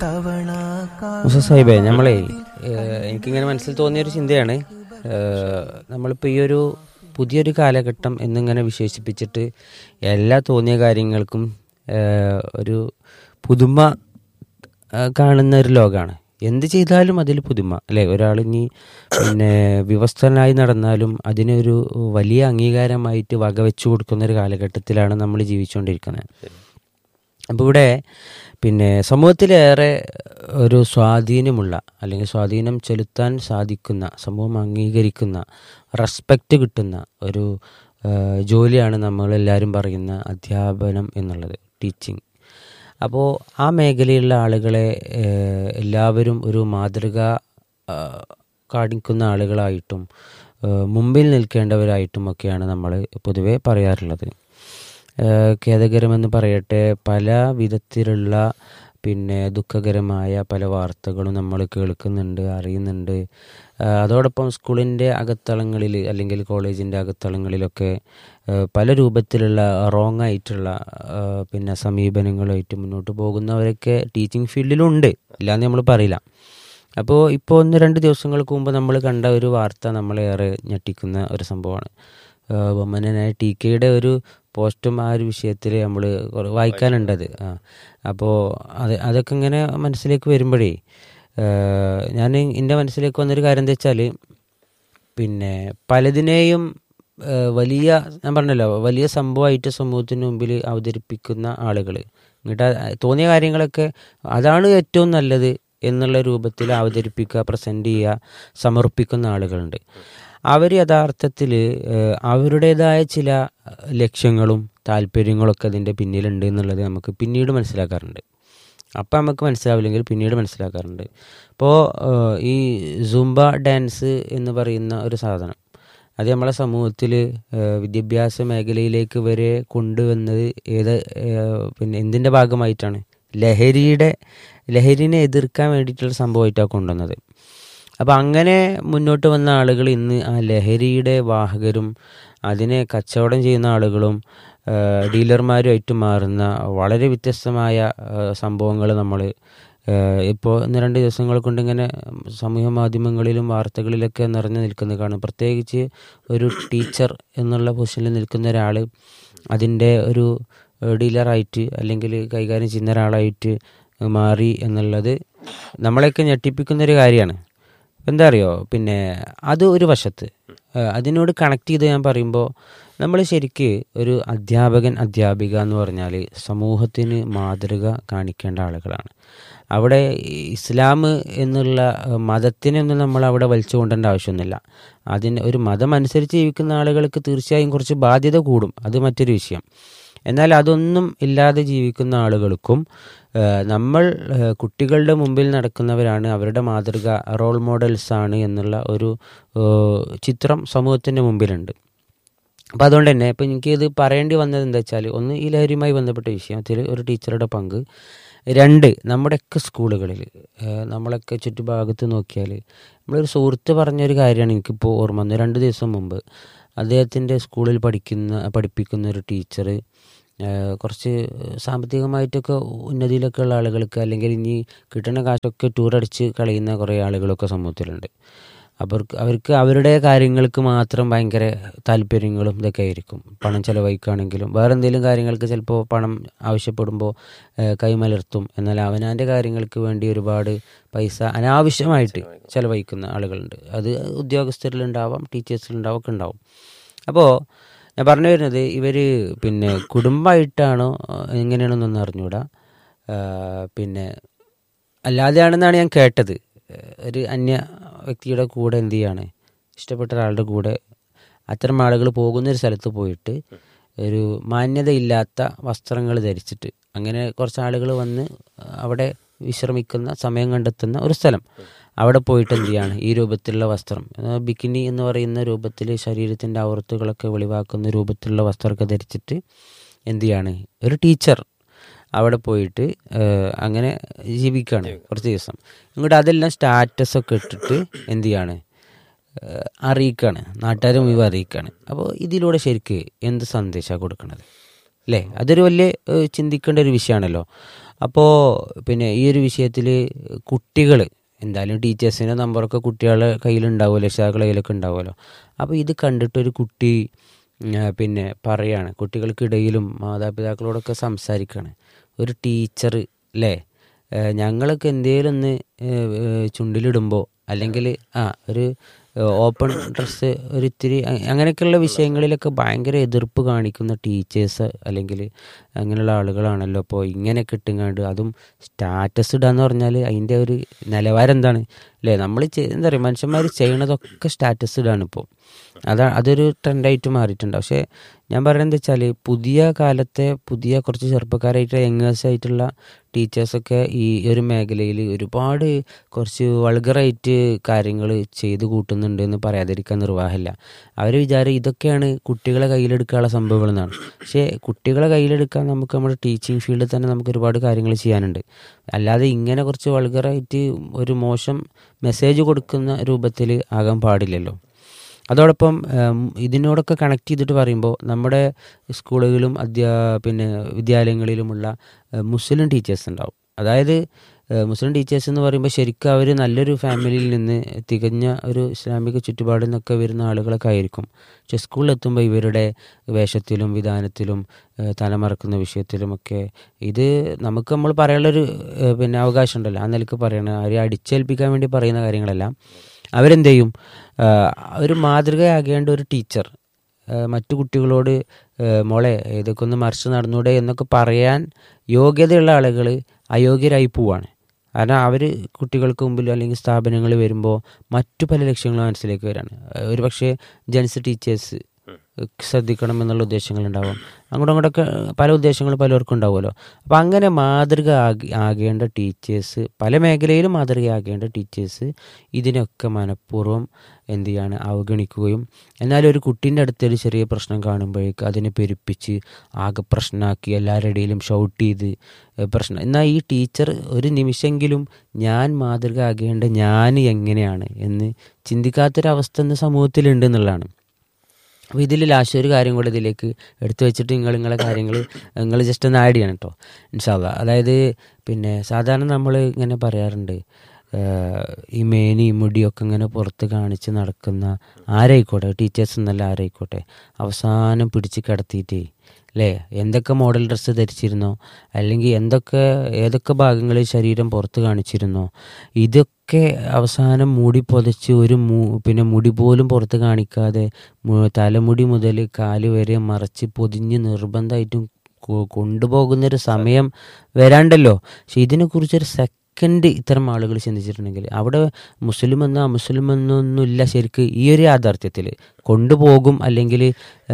മുസ സാഹിബേ നമ്മളെ എനിക്കിങ്ങനെ മനസ്സിൽ തോന്നിയൊരു ചിന്തയാണ് ഏഹ്, നമ്മളിപ്പോൾ ഈ ഒരു പുതിയൊരു കാലഘട്ടം എന്നിങ്ങനെ വിശേഷിപ്പിച്ചിട്ട് എല്ലാ തോന്നിയ കാര്യങ്ങൾക്കും ഏഹ്, ഒരു പുതുമ ഏഹ്, കാണുന്ന ഒരു ലോകമാണ് എന്ത് ചെയ്താലും അതിൽ പുതുമ അല്ലേ ഒരാൾ ഇനി പിന്നെ വിവസ്ത്രനായി നടന്നാലും അതിനൊരു വലിയ അംഗീകാരമായിട്ട് വകവെച്ചു കൊടുക്കുന്ന ഒരു കാലഘട്ടത്തിലാണ് നമ്മൾ ജീവിച്ചുകൊണ്ടിരിക്കുന്നത് അപ്പോൾ ഇവിടെ പിന്നെ സമൂഹത്തിലേറെ ഒരു സ്വാധീനമുള്ള അല്ലെങ്കിൽ സ്വാധീനം ചെലുത്താൻ സാധിക്കുന്ന സമൂഹം അംഗീകരിക്കുന്ന റെസ്പെക്റ്റ് കിട്ടുന്ന ഒരു ആ, ജോലിയാണ് നമ്മളെല്ലാവരും പറയുന്ന അധ്യാപനം എന്നുള്ളത് ടീച്ചിങ് അപ്പോൾ ആ മേഖലയിലുള്ള ആളുകളെ ഏഹ്, എല്ലാവരും ഒരു മാതൃക ആ, കാണിക്കുന്ന ആളുകളായിട്ടും ഏഹ്, മുമ്പിൽ നിൽക്കേണ്ടവരായിട്ടും ഒക്കെയാണ് നമ്മൾ പൊതുവെ പറയാറുള്ളത് ഏഹ് ഖേദകരമെന്ന് പറയട്ടെ പല വിധത്തിലുള്ള പിന്നെ ദുഃഖകരമായ പല വാർത്തകളും നമ്മൾ കേൾക്കുന്നുണ്ട് അറിയുന്നുണ്ട് ഏഹ് അതോടൊപ്പം സ്കൂളിൻ്റെ അകത്തളങ്ങളിൽ അല്ലെങ്കിൽ കോളേജിൻ്റെ അകത്തളങ്ങളിലൊക്കെ ഏഹ് പല രൂപത്തിലുള്ള റോങ് ആയിട്ടുള്ള ഏഹ് പിന്നെ സമീപനങ്ങളുമായിട്ട് മുന്നോട്ട് പോകുന്നവരൊക്കെ ടീച്ചിങ് ഫീൽഡിലുണ്ട് ഇല്ലാന്ന് നമ്മൾ പറയില്ല അപ്പോൾ ഇപ്പോൾ ഒന്ന് രണ്ട് ദിവസങ്ങൾക്ക് മുമ്പ് നമ്മൾ കണ്ട ഒരു വാർത്ത നമ്മളേറെ ഞെട്ടിക്കുന്ന ഒരു സംഭവമാണ് ഏഹ് ബഹുമാന്യനായ ടി കെയുടെ ഒരു പോസ്റ്റും ആ ഒരു വിഷയത്തിൽ നമ്മൾ വായിക്കാനുണ്ടത് ആ അപ്പോൾ അത് അതൊക്കെ ഇങ്ങനെ മനസ്സിലേക്ക് വരുമ്പോഴേ ഏഹ് ഞാൻ എൻ്റെ മനസ്സിലേക്ക് വന്നൊരു കാര്യം എന്താ വെച്ചാൽ പിന്നെ പലതിനെയും ഏഹ് വലിയ ഞാൻ പറഞ്ഞല്ലോ വലിയ സംഭവമായിട്ട് സമൂഹത്തിന് മുമ്പിൽ അവതരിപ്പിക്കുന്ന ആളുകൾ എന്നിട്ട് ആ- തോന്നിയ കാര്യങ്ങളൊക്കെ അതാണ് ഏറ്റവും നല്ലത് എന്നുള്ള രൂപത്തിൽ അവതരിപ്പിക്കുക പ്രസൻറ്റ് ചെയ്യുക സമർപ്പിക്കുന്ന ആളുകളുണ്ട് അവർ യഥാർത്ഥത്തിൽ അവരുടേതായ ചില ലക്ഷ്യങ്ങളും താല്പര്യങ്ങളൊക്കെ അതിൻ്റെ പിന്നിലുണ്ട് എന്നുള്ളത് നമുക്ക് പിന്നീട് മനസ്സിലാക്കാറുണ്ട് അപ്പം നമുക്ക് മനസ്സിലാവില്ലെങ്കിൽ പിന്നീട് മനസ്സിലാക്കാറുണ്ട് ഇപ്പോൾ ഈ സുംബ ഡാൻസ് എന്ന് പറയുന്ന ഒരു സാധനം അത് നമ്മളെ സമൂഹത്തിൽ വിദ്യാഭ്യാസ മേഖലയിലേക്ക് വരെ കൊണ്ടുവന്നത് ഏത് ഏഹ്, പിന്നെ എന്തിൻ്റെ ഭാഗമായിട്ടാണ് ലഹരിയുടെ ലഹരിനെ എതിർക്കാൻ വേണ്ടിയിട്ടുള്ള സംഭവമായിട്ടാണ് കൊണ്ടുവന്നത് അപ്പം അങ്ങനെ മുന്നോട്ട് വന്ന ആളുകൾ ഇന്ന് ആ ലഹരിയുടെ വാഹകരും അതിനെ കച്ചവടം ചെയ്യുന്ന ആളുകളും ആ, ഡീലർമാരുമായിട്ട് മാറുന്ന വളരെ വ്യത്യസ്തമായ സംഭവങ്ങൾ നമ്മൾ ഇപ്പോൾ ഒന്ന് രണ്ട് ദിവസങ്ങൾ കൊണ്ട് ഇങ്ങനെ സമൂഹ മാധ്യമങ്ങളിലും വാർത്തകളിലൊക്കെ നിറഞ്ഞു നിൽക്കുന്നത് കാണും പ്രത്യേകിച്ച് ഒരു ടീച്ചർ എന്നുള്ള പൊസിഷനിൽ നിൽക്കുന്ന ഒരാൾ അതിൻ്റെ ഒരു ഡീലറായിട്ട് അല്ലെങ്കിൽ കൈകാര്യം ചെയ്യുന്ന ഒരാളായിട്ട് മാറി എന്നുള്ളത് നമ്മളെയൊക്കെ ഞെട്ടിപ്പിക്കുന്ന ഒരു കാര്യമാണ് എന്താ അറിയോ പിന്നെ അത് ഒരു വശത്ത് ഏഹ് അതിനോട് കണക്ട് ചെയ്ത് ഞാൻ പറയുമ്പോൾ നമ്മൾ ശരിക്ക് ഒരു അധ്യാപകൻ അധ്യാപിക എന്ന് പറഞ്ഞാൽ സമൂഹത്തിന് മാതൃക കാണിക്കേണ്ട ആളുകളാണ് അവിടെ ഇസ്ലാം എന്നുള്ള ഏഹ് മതത്തിനൊന്നും നമ്മൾ അവിടെ വലിച്ചു കൊണ്ടേണ്ട ആവശ്യമൊന്നുമില്ല അതിന് ഒരു മതം അനുസരിച്ച് ജീവിക്കുന്ന ആളുകൾക്ക് തീർച്ചയായും കുറച്ച് ബാധ്യത കൂടും അത് മറ്റൊരു വിഷയം എന്നാൽ അതൊന്നും ഇല്ലാതെ ജീവിക്കുന്ന ആളുകൾക്കും ഏഹ് നമ്മൾ ഏഹ് കുട്ടികളുടെ മുമ്പിൽ നടക്കുന്നവരാണ് അവരുടെ മാതൃക റോൾ മോഡൽസ് ആണ് എന്നുള്ള ഒരു ഏഹ് ചിത്രം സമൂഹത്തിൻ്റെ മുമ്പിലുണ്ട് അപ്പോൾ അതുകൊണ്ട് തന്നെ ഇപ്പം എനിക്കിത് പറയേണ്ടി വന്നത് എന്താ വെച്ചാൽ ഒന്ന് ഈ ലഹരിയുമായി ബന്ധപ്പെട്ട വിഷയത്തിൽ ഒരു ടീച്ചറുടെ പങ്ക് രണ്ട് നമ്മുടെയൊക്കെ സ്കൂളുകളിൽ ഏഹ് നമ്മളൊക്കെ ചുറ്റുഭാഗത്ത് നോക്കിയാൽ നമ്മളൊരു സുഹൃത്ത് പറഞ്ഞൊരു കാര്യമാണ് എനിക്കിപ്പോൾ ഓർമ്മ വന്നത് രണ്ട് ദിവസം മുമ്പ് അദ്ദേഹത്തിൻ്റെ സ്കൂളിൽ പഠിക്കുന്ന പഠിപ്പിക്കുന്ന ഒരു ടീച്ചർ കുറച്ച് സാമ്പത്തികമായിട്ടൊക്കെ ഉന്നതിയിലൊക്കെ ഉള്ള ആളുകൾക്ക് അല്ലെങ്കിൽ ഇനി കിട്ടുന്ന കാശൊക്കെ ടൂറടിച്ച് കളയുന്ന കുറേ ആളുകളൊക്കെ സമൂഹത്തിലുണ്ട് അവർക്ക് അവർക്ക് അവരുടെ കാര്യങ്ങൾക്ക് മാത്രം ഭയങ്കര താല്പര്യങ്ങളും ഇതൊക്കെ ആയിരിക്കും പണം ചിലവഴിക്കുകയാണെങ്കിലും വേറെ എന്തെങ്കിലും കാര്യങ്ങൾക്ക് ചിലപ്പോൾ പണം ആവശ്യപ്പെടുമ്പോൾ ഏഹ്, കൈമലർത്തും എന്നാൽ അവനാൻ്റെ കാര്യങ്ങൾക്ക് വേണ്ടി ഒരുപാട് പൈസ അനാവശ്യമായിട്ട് ചിലവഴിക്കുന്ന ആളുകളുണ്ട് അത് ഉദ്യോഗസ്ഥരിലുണ്ടാവാം ടീച്ചേഴ്സിലുണ്ടാവും ഒക്കെ ഉണ്ടാവും അപ്പോൾ ഞാൻ പറഞ്ഞു വരുന്നത് ഇവർ പിന്നെ കുടുംബമായിട്ടാണോ ഏഹ്, എങ്ങനെയാണെന്നൊന്നും അറിഞ്ഞൂടാ ഏഹ്, പിന്നെ അല്ലാതെയാണെന്നാണ് ഞാൻ കേട്ടത് ഏഹ് ഒരു അന്യ വ്യക്തിയുടെ കൂടെ എന്ത് ചെയ്യാണ് ഇഷ്ടപ്പെട്ട ഒരാളുടെ കൂടെ അത്തരം ആളുകൾ പോകുന്ന ഒരു സ്ഥലത്ത് പോയിട്ട് ഒരു മാന്യതയില്ലാത്ത വസ്ത്രങ്ങൾ ധരിച്ചിട്ട് അങ്ങനെ കുറച്ച് ആളുകൾ വന്ന് അവിടെ വിശ്രമിക്കുന്ന സമയം കണ്ടെത്തുന്ന ഒരു സ്ഥലം അവിടെ പോയിട്ട് എന്ത് ചെയ്യാണ് ഈ രൂപത്തിലുള്ള വസ്ത്രം അതായത് ബിക്കിനി എന്ന് പറയുന്ന രൂപത്തിൽ ശരീരത്തിൻ്റെ ആവൃത്തുകളൊക്കെ വെളിവാക്കുന്ന രൂപത്തിലുള്ള വസ്ത്രമൊക്കെ ധരിച്ചിട്ട് എന്ത് ചെയ്യാണ് ഒരു ടീച്ചർ അവിടെ പോയിട്ട് ഏഹ്, അങ്ങനെ ജീവിക്കുകയാണ് കുറച്ച് ദിവസം ഇങ്ങോട്ട് അതെല്ലാം സ്റ്റാറ്റസ് ഒക്കെ ഇട്ടിട്ട് എന്ത് ചെയ്യാണ് ഏഹ്, അറിയിക്കുകയാണ് നാട്ടുകാർ മുഴുവൻ അറിയിക്കുകയാണ് അപ്പോൾ ഇതിലൂടെ ശരിക്ക് എന്ത് സന്ദേശമാണ് കൊടുക്കുന്നത് അല്ലേ അതൊരു വലിയ ഏഹ്, ചിന്തിക്കേണ്ട ഒരു വിഷയമാണല്ലോ അപ്പോൾ പിന്നെ ഈ ഒരു വിഷയത്തിൽ കുട്ടികൾ എന്തായാലും ടീച്ചേഴ്സിൻ്റെ നമ്പറൊക്കെ കുട്ടികളുടെ കയ്യിലുണ്ടാവുമല്ലോ രക്ഷിതാക്കളുടെ കയ്യിലൊക്കെ ഉണ്ടാവുമല്ലോ അപ്പോൾ ഇത് കണ്ടിട്ടൊരു കുട്ടി ഉം, ആ, പിന്നെ പറയാണ് കുട്ടികൾക്കിടയിലും മാതാപിതാക്കളോടൊക്കെ സംസാരിക്കുകയാണ് ഒരു ടീച്ചർ അല്ലേ ഏഹ് ഞങ്ങളൊക്കെ എന്തേലും ഒന്ന് ഏഹ് ഏഹ് ചുണ്ടിലിടുമ്പോൾ അല്ലെങ്കിൽ ആ ഒരു ഏഹ് ഓപ്പൺ ഡ്രസ്സ് ഒരു ഇത്തിരി അ- അങ്ങനെയൊക്കെയുള്ള വിഷയങ്ങളിലൊക്കെ ഭയങ്കര എതിർപ്പ് കാണിക്കുന്ന ടീച്ചേഴ്സ് അല്ലെങ്കിൽ അങ്ങനെയുള്ള ആളുകളാണല്ലോ അപ്പോൾ ഇങ്ങനെയൊക്കെ ഇട്ടുങ്ങാണ്ട് അതും സ്റ്റാറ്റസ് ഇടാന്ന് പറഞ്ഞാൽ അതിൻ്റെ ഒരു നിലവാരം എന്താണ് അല്ലേ നമ്മൾ എന്താ പറയുക മനുഷ്യന്മാർ ചെയ്യണതൊക്കെ സ്റ്റാറ്റസ് ഇടാണ് ഇപ്പോൾ അതാ അതൊരു ട്രെൻഡായിട്ട് മാറിയിട്ടുണ്ട് പക്ഷേ ഞാൻ പറയുന്നത് വെച്ചാൽ പുതിയ കാലത്തെ പുതിയ കുറച്ച് ചെറുപ്പക്കാരായിട്ട് യങ്ങേഴ്സ് ആയിട്ടുള്ള ടീച്ചേഴ്സൊക്കെ ഈ ഒരു മേഖലയിൽ ഒരുപാട് കുറച്ച് വൾഗറായിട്ട് കാര്യങ്ങൾ ചെയ്ത് കൂട്ടുന്നുണ്ട് എന്ന് പറയാതിരിക്കാൻ നിർവാഹമില്ല അവർ വിചാരം ഇതൊക്കെയാണ് കുട്ടികളെ കയ്യിലെടുക്കാനുള്ള സംഭവങ്ങൾ എന്നാണ് പക്ഷേ കുട്ടികളെ കയ്യിലെടുക്കാൻ നമുക്ക് നമ്മുടെ ടീച്ചിങ് ഫീൽഡിൽ തന്നെ നമുക്ക് ഒരുപാട് കാര്യങ്ങൾ ചെയ്യാനുണ്ട് അല്ലാതെ ഇങ്ങനെ കുറച്ച് വൾഗറായിട്ട് ഒരു മോശം മെസ്സേജ് കൊടുക്കുന്ന രൂപത്തിൽ ആകാൻ പാടില്ലല്ലോ അതോടൊപ്പം ഉം, ഇതിനോടൊക്കെ കണക്ട് ചെയ്തിട്ട് പറയുമ്പോൾ നമ്മുടെ സ്കൂളുകളിലും അധ്യാ പിന്നെ വിദ്യാലയങ്ങളിലുമുള്ള ഏഹ്, മുസ്ലിം ടീച്ചേഴ്സ് ഉണ്ടാവും അതായത് ഏഹ്, മുസ്ലിം ടീച്ചേഴ്സ് എന്ന് പറയുമ്പോൾ ശരിക്കും അവർ നല്ലൊരു ഫാമിലിയിൽ നിന്ന് തികഞ്ഞ ഒരു ഇസ്ലാമിക ചുറ്റുപാടിൽ നിന്നൊക്കെ വരുന്ന ആളുകളൊക്കെ ആയിരിക്കും പക്ഷെ സ്കൂളിലെത്തുമ്പോൾ ഇവരുടെ വേഷത്തിലും വിധാനത്തിലും ഏഹ്, തലമറക്കുന്ന വിഷയത്തിലുമൊക്കെ ഇത് നമുക്ക് നമ്മൾ പറയാനുള്ളൊരു ഏഹ്, പിന്നെ അവകാശം ഉണ്ടല്ലോ ആ നിലക്ക് പറയണ ആരെ അടിച്ചേൽപ്പിക്കാൻ വേണ്ടി പറയുന്ന കാര്യങ്ങളെല്ലാം അവരെന്ത് ചെയ്യും ആഹ് ഒരു മാതൃകയാകേണ്ട ഒരു ടീച്ചർ ആഹ് മറ്റു കുട്ടികളോട് ആഹ് മോളെ ഇതൊക്കെ ഒന്ന് മറിച്ച് നടന്നൂടെ എന്നൊക്കെ പറയാൻ യോഗ്യതയുള്ള ആളുകൾ അയോഗ്യരായി പോവാണ് കാരണം അവർ കുട്ടികൾക്ക് മുമ്പിൽ അല്ലെങ്കിൽ സ്ഥാപനങ്ങളിൽ വരുമ്പോൾ മറ്റു പല ലക്ഷ്യങ്ങളും മനസ്സിലേക്ക് വരാണ് ഒരു പക്ഷേ ജെൻസ് ടീച്ചേഴ്സ് ശ്രദ്ധിക്കണം എന്നുള്ള ഉദ്ദേശങ്ങളുണ്ടാവും അങ്ങോട്ടും ഇങ്ങോട്ടൊക്കെ പല ഉദ്ദേശങ്ങൾ പലർക്കും ഉണ്ടാവുമല്ലോ അപ്പോൾ അങ്ങനെ മാതൃക ആകി ആകേണ്ട ടീച്ചേഴ്സ് പല മേഖലയിലും മാതൃകയാകേണ്ട ടീച്ചേഴ്സ് ഇതിനൊക്കെ മനഃപൂർവ്വം എന്ത് ചെയ്യാണ് അവഗണിക്കുകയും എന്നാൽ ഒരു കുട്ടീൻ്റെ അടുത്തൊരു ചെറിയ പ്രശ്നം കാണുമ്പോഴേക്ക് അതിനെ പെരുപ്പിച്ച് ആകെ പ്രശ്നമാക്കി എല്ലാവരുടെ ഇടയിലും ഷൗട്ട് ചെയ്ത് ഏഹ് പ്രശ്നം എന്നാൽ ഈ ടീച്ചർ ഒരു നിമിഷമെങ്കിലും ഞാൻ മാതൃക ആകേണ്ട ഞാൻ എങ്ങനെയാണ് എന്ന് ചിന്തിക്കാത്തൊരവസ്ഥ ഇന്ന് സമൂഹത്തിലുണ്ട് എന്നുള്ളതാണ് അപ്പോൾ ഇതിൽ ലാസ്റ്റ് ഒരു കാര്യം കൂടെ ഇതിലേക്ക് എടുത്തു വെച്ചിട്ട് നിങ്ങൾ നിങ്ങളെ കാര്യങ്ങൾ നിങ്ങൾ ജസ്റ്റ് ഒന്ന് ആഡ് ചെയ്യണം കേട്ടോ ഇൻഷാല്ല അതായത് പിന്നെ സാധാരണ നമ്മൾ ഇങ്ങനെ പറയാറുണ്ട് ഏഹ് ഈ മേനി മുടിയൊക്കെ ഇങ്ങനെ പുറത്ത് കാണിച്ച് നടക്കുന്ന ആരായിക്കോട്ടെ ടീച്ചേഴ്സ് എന്നല്ല ആരായിക്കോട്ടെ അവസാനം പിടിച്ച് കിടത്തിയിട്ടേ അല്ലേ എന്തൊക്കെ മോഡൽ ഡ്രസ്സ് ധരിച്ചിരുന്നോ അല്ലെങ്കിൽ എന്തൊക്കെ ഏതൊക്കെ ഭാഗങ്ങളിൽ ശരീരം പുറത്ത് കാണിച്ചിരുന്നോ ഇതൊക്കെ അവസാനം മൂടി പൊതച്ച് ഒരു മൂ പിന്നെ മുടി പോലും പുറത്ത് കാണിക്കാതെ മു- തലമുടി മുതൽ കാല് വരെ മറച്ച് പൊതിഞ്ഞ് നിർബന്ധമായിട്ടും കൊ- കൊണ്ടുപോകുന്നൊരു സമയം വരാണ്ടല്ലോ പക്ഷെ ഇതിനെക്കുറിച്ചൊരു സെക്കൻഡ് ഇത്തരം ആളുകൾ ചിന്തിച്ചിട്ടുണ്ടെങ്കിൽ അവിടെ മുസ്ലിം എന്നോ അമുസ്ലിം എന്നൊന്നുമില്ല ശരിക്ക് ഈ ഒരു യാഥാർത്ഥ്യത്തിൽ കൊണ്ടുപോകും അല്ലെങ്കിൽ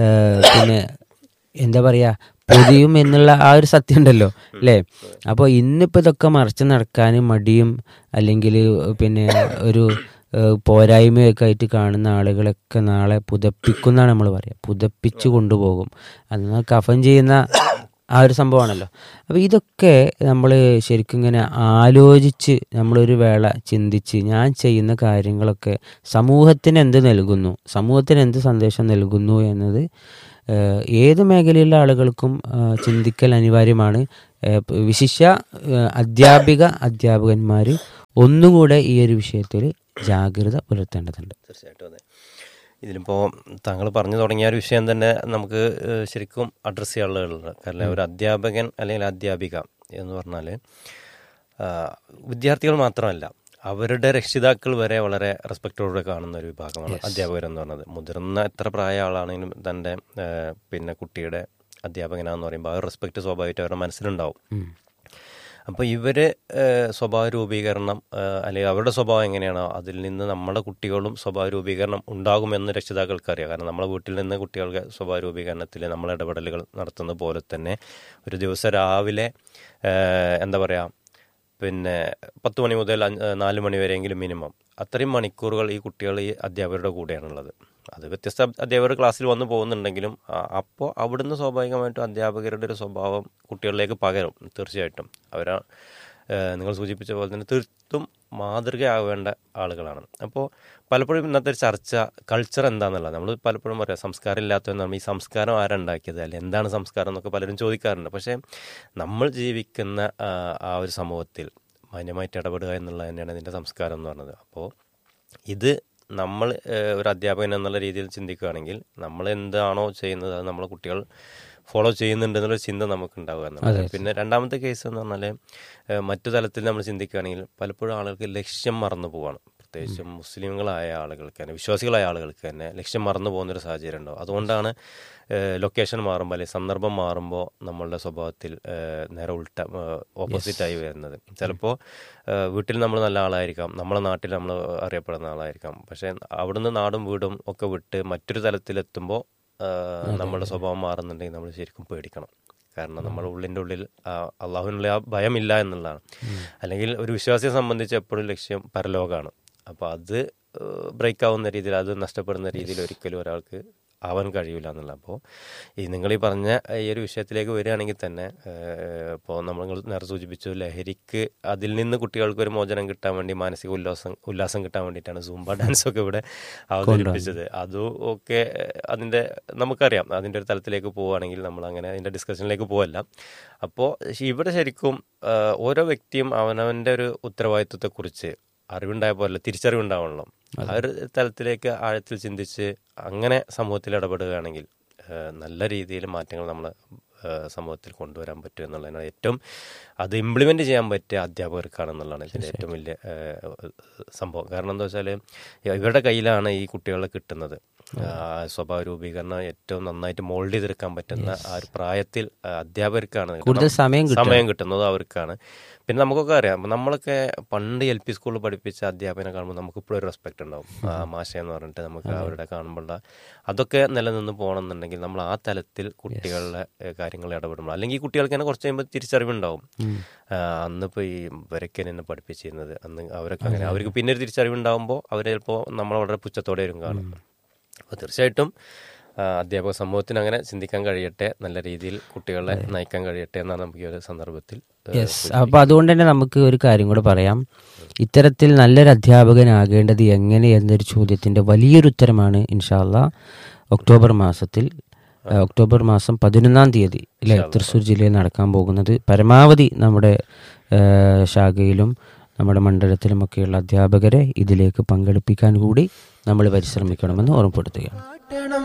പിന്നെ എന്താ പറയാ പൊതിയും എന്നുള്ള ആ ഒരു സത്യം ഉണ്ടല്ലോ അല്ലേ അപ്പോൾ ഇന്നിപ്പോൾ ഇതൊക്കെ മറച്ച് നടക്കാൻ മടിയും അല്ലെങ്കിൽ പിന്നെ ഒരു ഏഹ്, പോരായ്മയൊക്കെ ആയിട്ട് കാണുന്ന ആളുകളൊക്കെ നാളെ പുതപ്പിക്കുന്നാണ് നമ്മൾ പറയുക പുതപ്പിച്ചു കൊണ്ടുപോകും എന്നാൽ കഫൻ ചെയ്യുന്ന ആ ഒരു സംഭവമാണല്ലോ അപ്പോൾ ഇതൊക്കെ നമ്മൾ ശരിക്കും ഇങ്ങനെ ആലോചിച്ച് നമ്മളൊരു വേള ചിന്തിച്ച് ഞാൻ ചെയ്യുന്ന കാര്യങ്ങളൊക്കെ സമൂഹത്തിന് എന്ത് നൽകുന്നു സമൂഹത്തിന് എന്ത് സന്ദേശം നൽകുന്നു എന്നത് ഏഹ് ഏത് മേഖലയിലുള്ള ആളുകൾക്കും ഏഹ് ചിന്തിക്കൽ അനിവാര്യമാണ് ഏഹ് പ് വിശിഷ്യ ഏഹ് അധ്യാപിക അധ്യാപകന്മാർ ഒന്നുകൂടെ ഈ ഒരു വിഷയത്തിൽ ജാഗ്രത പുലർത്തേണ്ടതുണ്ട് തീർച്ചയായിട്ടും അതെ ഇതിലിപ്പോൾ താങ്കൾ പറഞ്ഞു തുടങ്ങിയ ഒരു വിഷയം തന്നെ നമുക്ക് ഏഹ്, ശരിക്കും അഡ്രസ്സ് ചെയ്യാനുള്ളതുണ്ട് കാരണം ഒരു അധ്യാപകൻ അല്ലെങ്കിൽ അധ്യാപിക എന്ന് പറഞ്ഞാൽ വിദ്യാർത്ഥികൾ മാത്രമല്ല അവരുടെ രക്ഷിതാക്കൾ വരെ വളരെ റെസ്പെക്റ്റോടെ കാണുന്ന ഒരു വിഭാഗമാണ് അധ്യാപകർ എന്ന് പറഞ്ഞത് മുതിർന്ന എത്ര പ്രായ ആളാണെങ്കിലും തൻ്റെ ഏഹ്, പിന്നെ കുട്ടിയുടെ അധ്യാപകനാന്ന് പറയുമ്പോൾ ആ ഒരു റെസ്പെക്റ്റ് സ്വാഭാവികമായിട്ട് അവരുടെ മനസ്സിലുണ്ടാവും അപ്പോൾ ഇവർ സ്വഭാവ രൂപീകരണം ഏഹ്, അല്ലെങ്കിൽ അവരുടെ സ്വഭാവം എങ്ങനെയാണോ അതിൽ നിന്ന് നമ്മുടെ കുട്ടികളും സ്വഭാവ രൂപീകരണം ഉണ്ടാകുമെന്ന് രക്ഷിതാക്കൾക്ക് അറിയാം കാരണം നമ്മളെ വീട്ടിൽ നിന്ന് കുട്ടികൾക്ക് സ്വഭാവ രൂപീകരണത്തിൽ നമ്മൾ ഇടപെടലുകൾ നടത്തുന്ന പോലെ തന്നെ ഒരു ദിവസം രാവിലെ ഏഹ്, എന്താ പറയുക പിന്നെ പത്ത് മണി മുതൽ അഞ്ച് ഏഹ്, നാല് മണി വരെയെങ്കിലും മിനിമം അത്രയും മണിക്കൂറുകൾ ഈ കുട്ടികൾ ഈ അധ്യാപകരുടെ കൂടെയാണുള്ളത് അത് വ്യത്യസ്ത അധ്യാപകർ ക്ലാസ്സിൽ വന്ന് പോകുന്നുണ്ടെങ്കിലും അപ്പോൾ അവിടുന്ന് സ്വാഭാവികമായിട്ടും അധ്യാപകരുടെ ഒരു സ്വഭാവം കുട്ടികളിലേക്ക് പകരും തീർച്ചയായിട്ടും അവരാ ഏഹ് നിങ്ങൾ സൂചിപ്പിച്ച പോലെ തന്നെ തീർത്തും മാതൃകയാവേണ്ട ആളുകളാണ് അപ്പോൾ പലപ്പോഴും ഇന്നത്തെ ഒരു ചർച്ച കൾച്ചർ എന്താണെന്നുള്ളത് നമ്മൾ പലപ്പോഴും പറയാം സംസ്കാരം ഇല്ലാത്തതെന്ന് ഈ സംസ്കാരം ആരുണ്ടാക്കിയത് അല്ലെ എന്താണ് സംസ്കാരം എന്നൊക്കെ പലരും ചോദിക്കാറുണ്ട് പക്ഷേ നമ്മൾ ജീവിക്കുന്ന ആ, ആ ഒരു സമൂഹത്തിൽ മാന്യമായിട്ട് ഇടപെടുക എന്നുള്ളത് തന്നെയാണ് ഇതിൻ്റെ സംസ്കാരം എന്ന് പറയുന്നത് അപ്പോൾ ഇത് നമ്മൾ ഏഹ്, ഒരു അധ്യാപകൻ എന്നുള്ള രീതിയിൽ ചിന്തിക്കുകയാണെങ്കിൽ നമ്മൾ എന്താണോ ചെയ്യുന്നത് അത് നമ്മളെ കുട്ടികൾ ഫോളോ ചെയ്യുന്നുണ്ട് എന്നുള്ളൊരു ചിന്ത നമുക്ക് ഉണ്ടാവുക എന്നുള്ളത് പിന്നെ രണ്ടാമത്തെ കേസ് എന്ന് പറഞ്ഞാൽ ഏഹ്, മറ്റു തലത്തിൽ നമ്മൾ ചിന്തിക്കുകയാണെങ്കിൽ പലപ്പോഴും ആളുകൾക്ക് ലക്ഷ്യം മറന്നു പോവാണ് പ്രത്യേകിച്ചും മുസ്ലിങ്ങളായ ആളുകൾക്ക് തന്നെ വിശ്വാസികളായ ആളുകൾക്ക് തന്നെ ലക്ഷ്യം മറന്നു പോകുന്നൊരു സാഹചര്യം ഉണ്ടാവും അതുകൊണ്ടാണ് ലൊക്കേഷൻ മാറുമ്പോൾ അല്ലെങ്കിൽ സന്ദർഭം മാറുമ്പോൾ നമ്മളുടെ സ്വഭാവത്തിൽ ഏഹ്, നേരെ ഉൾട്ട ഓപ്പോസിറ്റായി വരുന്നത് ചിലപ്പോൾ വീട്ടിൽ നമ്മൾ നല്ല ആളായിരിക്കാം നമ്മളെ നാട്ടിൽ നമ്മൾ അറിയപ്പെടുന്ന ആളായിരിക്കാം പക്ഷേ അവിടുന്ന് നാടും വീടും ഒക്കെ വിട്ട് മറ്റൊരു തലത്തിലെത്തുമ്പോൾ നമ്മളുടെ സ്വഭാവം മാറുന്നുണ്ടെങ്കിൽ നമ്മൾ ശരിക്കും പേടിക്കണം കാരണം നമ്മുടെ ഉള്ളിൻ്റെ ഉള്ളിൽ ആ അള്ളാഹുവിനുള്ള ആ ഭയമില്ല എന്നുള്ളതാണ് അല്ലെങ്കിൽ ഒരു വിശ്വാസിയെ സംബന്ധിച്ച് എപ്പോഴും ലക്ഷ്യം പരലോകമാണ് അപ്പോൾ അത് ബ്രേക്ക് ആവുന്ന രീതിയിൽ അത് നഷ്ടപ്പെടുന്ന രീതിയിൽ ഒരിക്കലും ഒരാൾക്ക് ആവാൻ കഴിയില്ല എന്നുള്ള അപ്പോൾ ഈ നിങ്ങൾ ഈ പറഞ്ഞ ഈ ഒരു വിഷയത്തിലേക്ക് വരികയാണെങ്കിൽ തന്നെ ഇപ്പോൾ നമ്മൾ നേരെ സൂചിപ്പിച്ചു ലഹരിക്ക് അതിൽ നിന്ന് കുട്ടികൾക്ക് ഒരു മോചനം കിട്ടാൻ വേണ്ടി മാനസിക ഉല്ലാസം ഉല്ലാസം കിട്ടാൻ വേണ്ടിയിട്ടാണ് സൂംബ ഡാൻസ് ഒക്കെ ഇവിടെ അവതരിപ്പിച്ചത് അതും ഒക്കെ അതിൻ്റെ നമുക്കറിയാം അതിൻ്റെ ഒരു തലത്തിലേക്ക് പോവുകയാണെങ്കിൽ നമ്മൾ അങ്ങനെ അതിൻ്റെ ഡിസ്കഷനിലേക്ക് പോവല്ല അപ്പോൾ ഇവിടെ ശരിക്കും ആ, ഓരോ വ്യക്തിയും അവനവൻ്റെ ഒരു ഉത്തരവാദിത്വത്തെക്കുറിച്ച് അറിവുണ്ടായ പോലെ തിരിച്ചറിവുണ്ടാവണല്ലോ ആ ഒരു തലത്തിലേക്ക് ആഴത്തിൽ ചിന്തിച്ച് അങ്ങനെ സമൂഹത്തിൽ ഇടപെടുകയാണെങ്കിൽ ഏഹ്, നല്ല രീതിയിൽ മാറ്റങ്ങൾ നമ്മൾ സമൂഹത്തിൽ കൊണ്ടുവരാൻ പറ്റും എന്നുള്ളതാണ് ഏറ്റവും അത് ഇംപ്ലിമെൻ്റ് ചെയ്യാൻ പറ്റിയ അധ്യാപകർക്കാണെന്നുള്ളതാണ് ഇതിൻ്റെ ഏറ്റവും വലിയ ഏഹ്, സംഭവം കാരണം എന്താ വെച്ചാൽ ഇവരുടെ കയ്യിലാണ് ഈ കുട്ടികളെ കിട്ടുന്നത് ആ സ്വഭാവ രൂപീകരണം ഏറ്റവും നന്നായിട്ട് മോൾഡ് ചെയ്തെടുക്കാൻ പറ്റുന്ന ആ ഒരു പ്രായത്തിൽ ആ, അധ്യാപകർക്കാണ് കൂടുതൽ സമയം കിട്ടും. സമയം കിട്ടുന്നത് അവർക്കാണ് പിന്നെ നമുക്കൊക്കെ അറിയാം നമ്മളൊക്കെ പണ്ട് എൽ പി സ്കൂളിൽ പഠിപ്പിച്ച അധ്യാപകനെ കാണുമ്പോൾ നമുക്ക് ഇപ്പോഴും ഒരു റെസ്പെക്ട് ഉണ്ടാവും ആ മാഷ എന്ന് പറഞ്ഞിട്ട് നമുക്ക് അവരുടെ കാണുമ്പോൾ അതൊക്കെ നിലനിന്ന് പോകണമെന്നുണ്ടെങ്കിൽ നമ്മൾ ആ തലത്തിൽ കുട്ടികളുടെ ഏഹ്, കാര്യങ്ങൾ ഇടപെടുമ്പോൾ അല്ലെങ്കിൽ ഈ കുട്ടികൾക്ക് തന്നെ കുറച്ച് കഴിയുമ്പോൾ തിരിച്ചറിവുണ്ടാവും ആ, അന്നിപ്പോൾ ഈ ഇവരൊക്കെ എന്നെ പഠിപ്പിച്ചിരുന്നത് അന്ന് അവരൊക്കെ അങ്ങനെ അവർക്ക് പിന്നെ ഒരു തിരിച്ചറിവുണ്ടാകുമ്പോൾ അവർ ചിലപ്പോൾ നമ്മളെ വളരെ പുച്ഛത്തോടെ വരും കാണും അപ്പോൾ തീർച്ചയായിട്ടും ആ, അധ്യാപക സമൂഹത്തിന് അങ്ങനെ ചിന്തിക്കാൻ കഴിയട്ടെ നല്ല രീതിയിൽ കുട്ടികളെ നയിക്കാൻ കഴിയട്ടെ എന്നാണ് നമുക്ക് ഈ ഒരു സന്ദർഭത്തിൽ ഏഹ്, യെസ് അപ്പോൾ അതുകൊണ്ട് തന്നെ നമുക്ക് ഒരു കാര്യം കൂടെ പറയാം ഇത്തരത്തിൽ നല്ലൊരു അധ്യാപകനാകേണ്ടത് എങ്ങനെ എന്നൊരു ചോദ്യത്തിൻ്റെ വലിയൊരു ഉത്തരമാണ് ഇൻഷാല്ല ഒക്ടോബർ മാസത്തിൽ ആ, ഒക്ടോബർ മാസം പതിനൊന്നാം തീയതി അല്ലെ തൃശ്ശൂർ ജില്ലയിൽ നടക്കാൻ പോകുന്നത് പരമാവധി നമ്മുടെ ആ, ശാഖയിലും നമ്മുടെ മണ്ഡലത്തിലുമൊക്കെയുള്ള അധ്യാപകരെ ഇതിലേക്ക് പങ്കെടുപ്പിക്കാൻ കൂടി നമ്മൾ പരിശ്രമിക്കണമെന്ന് ഓർമ്മപ്പെടുത്തുകയാണ് കാട്ടണം